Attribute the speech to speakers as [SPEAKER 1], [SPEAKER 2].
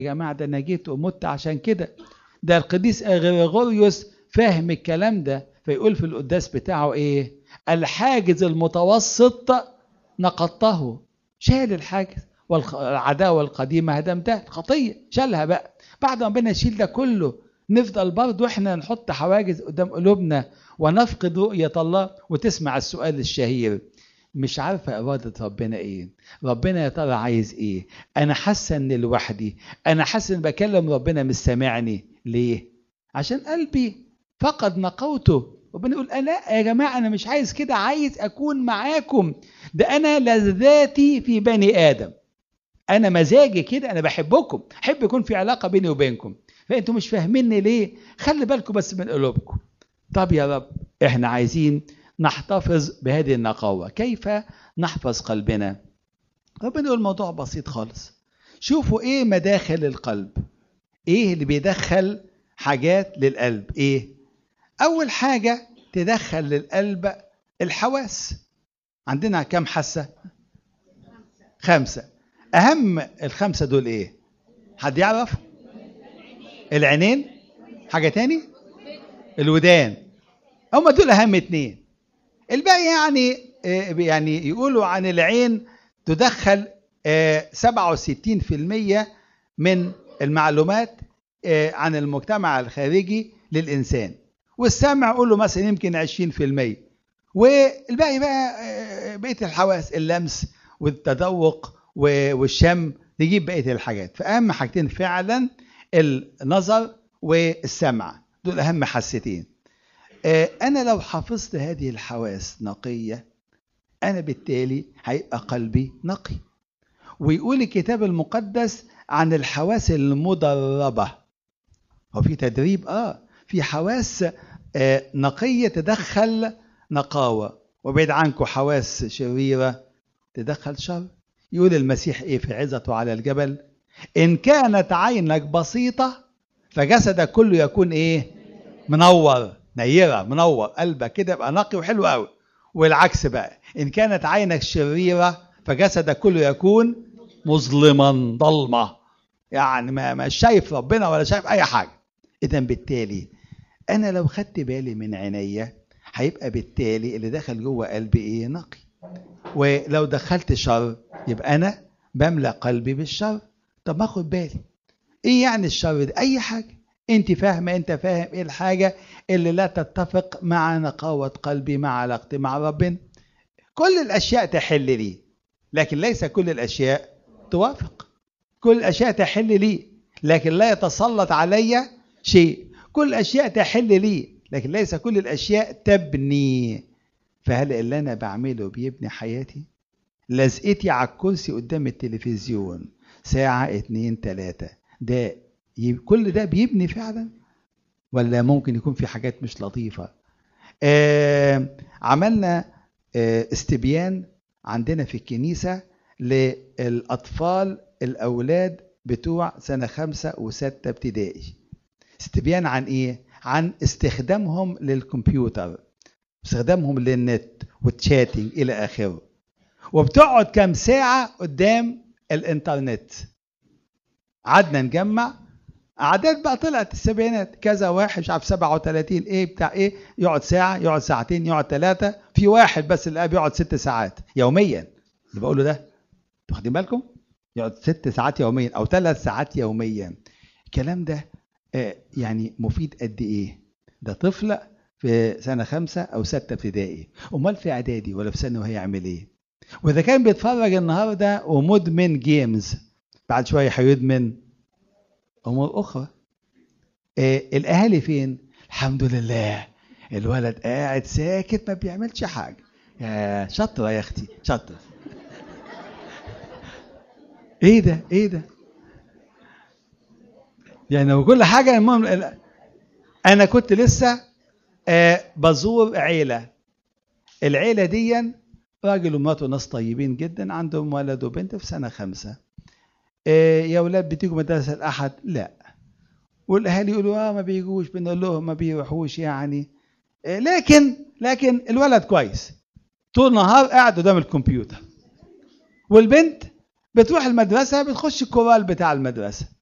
[SPEAKER 1] يا جماعه ده انا جيت ومت عشان كده ده القديس اغريغوريوس فاهم الكلام ده فيقول في القداس بتاعه ايه الحاجز المتوسط نقضته شال الحاجز والعداوه القديمه هدمتها الخطيه شالها بقى بعد ما ربنا يشيل ده كله نفضل برضه احنا نحط حواجز قدام قلوبنا ونفقد رؤيه الله وتسمع السؤال الشهير مش عارفه اراده ربنا ايه ربنا يا ترى عايز ايه انا حاسه اني لوحدي انا حاسه ان بكلم ربنا مش سامعني ليه عشان قلبي فقد نقوته ربنا يقول لا يا جماعه انا مش عايز كده عايز اكون معاكم ده انا لذاتي في بني ادم انا مزاجي كده انا بحبكم احب يكون في علاقه بيني وبينكم فانتوا مش فاهميني ليه خلي بالكم بس من قلوبكم طب يا رب احنا عايزين نحتفظ بهذه النقاوه كيف نحفظ قلبنا ربنا يقول الموضوع بسيط خالص شوفوا ايه مداخل القلب ايه اللي بيدخل حاجات للقلب ايه اول حاجه تدخل للقلب الحواس عندنا كم حاسه خمسه اهم الخمسه دول ايه حد يعرف العينين حاجه تاني الودان هم دول اهم اتنين الباقي يعني يعني يقولوا عن العين تدخل 67% من المعلومات عن المجتمع الخارجي للإنسان والسمع يقولوا مثلا يمكن 20% والباقي بقى بقية الحواس اللمس والتذوق والشم تجيب بقية الحاجات فأهم حاجتين فعلا النظر والسمع دول أهم حاستين أنا لو حفظت هذه الحواس نقية أنا بالتالي هيبقى قلبي نقي ويقول الكتاب المقدس عن الحواس المدربة هو في تدريب اه في حواس آه نقية تدخل نقاوة وبعد عنكم حواس شريرة تدخل شر يقول المسيح ايه في عزته على الجبل ان كانت عينك بسيطة فجسدك كله يكون ايه منور نيرة منور قلبك كده يبقى نقي وحلو قوي والعكس بقى ان كانت عينك شريرة فجسدك كله يكون مظلما ضلمة يعني ما مش شايف ربنا ولا شايف اي حاجة اذا بالتالي انا لو خدت بالي من عينيا هيبقى بالتالي اللي دخل جوه قلبي ايه نقي ولو دخلت شر يبقى انا بملى قلبي بالشر طب ما اخد بالي ايه يعني الشر ده اي حاجه انت فاهمه انت فاهم ايه الحاجه اللي لا تتفق مع نقاوه قلبي مع علاقتي مع ربنا كل الاشياء تحل لي لكن ليس كل الاشياء توافق كل الاشياء تحل لي لكن لا يتسلط علي شيء كل الاشياء تحل لي لكن ليس كل الاشياء تبني فهل اللي انا بعمله بيبني حياتي لزقتي على الكرسي قدام التلفزيون ساعة اتنين تلاتة ده كل ده بيبني فعلا ولا ممكن يكون في حاجات مش لطيفة آه عملنا آه استبيان عندنا في الكنيسة للأطفال الأولاد بتوع سنة خمسة وستة ابتدائي استبيان عن إيه؟ عن استخدامهم للكمبيوتر استخدامهم للنت والتشاتنج إلى آخره وبتقعد كام ساعة قدام الإنترنت قعدنا نجمع أعداد بقى طلعت السبعينات كذا واحد مش عارف 37 إيه بتاع إيه يقعد ساعة يقعد ساعتين يقعد ثلاثة في واحد بس اللي بيقعد ست ساعات يوميا اللي بقوله ده واخدين بالكم؟ يقعد ست ساعات يوميا أو ثلاث ساعات يوميا الكلام ده آه يعني مفيد قد إيه؟ ده طفل في سنة خمسة أو ستة ابتدائي أمال في إعدادي ولا في ثانوي هيعمل إيه؟ وإذا كان بيتفرج النهاردة ومدمن جيمز بعد شوية هيدمن أمور أخرى آه الأهالي فين؟ الحمد لله الولد قاعد ساكت ما بيعملش حاجة يا شاطرة يا أختي شاطرة إيه ده؟ إيه ده؟ يعني وكل حاجة المهم أنا كنت لسه آه بزور عيلة العيلة دي راجل ومراته ناس طيبين جدا عندهم ولد وبنت في سنة خمسة آه يا ولاد بتيجوا مدرسة الأحد لا والأهالي يقولوا آه ما بيجوش بنقول لهم ما بيروحوش يعني آه لكن لكن الولد كويس طول النهار قاعد قدام الكمبيوتر والبنت بتروح المدرسة بتخش الكورال بتاع المدرسة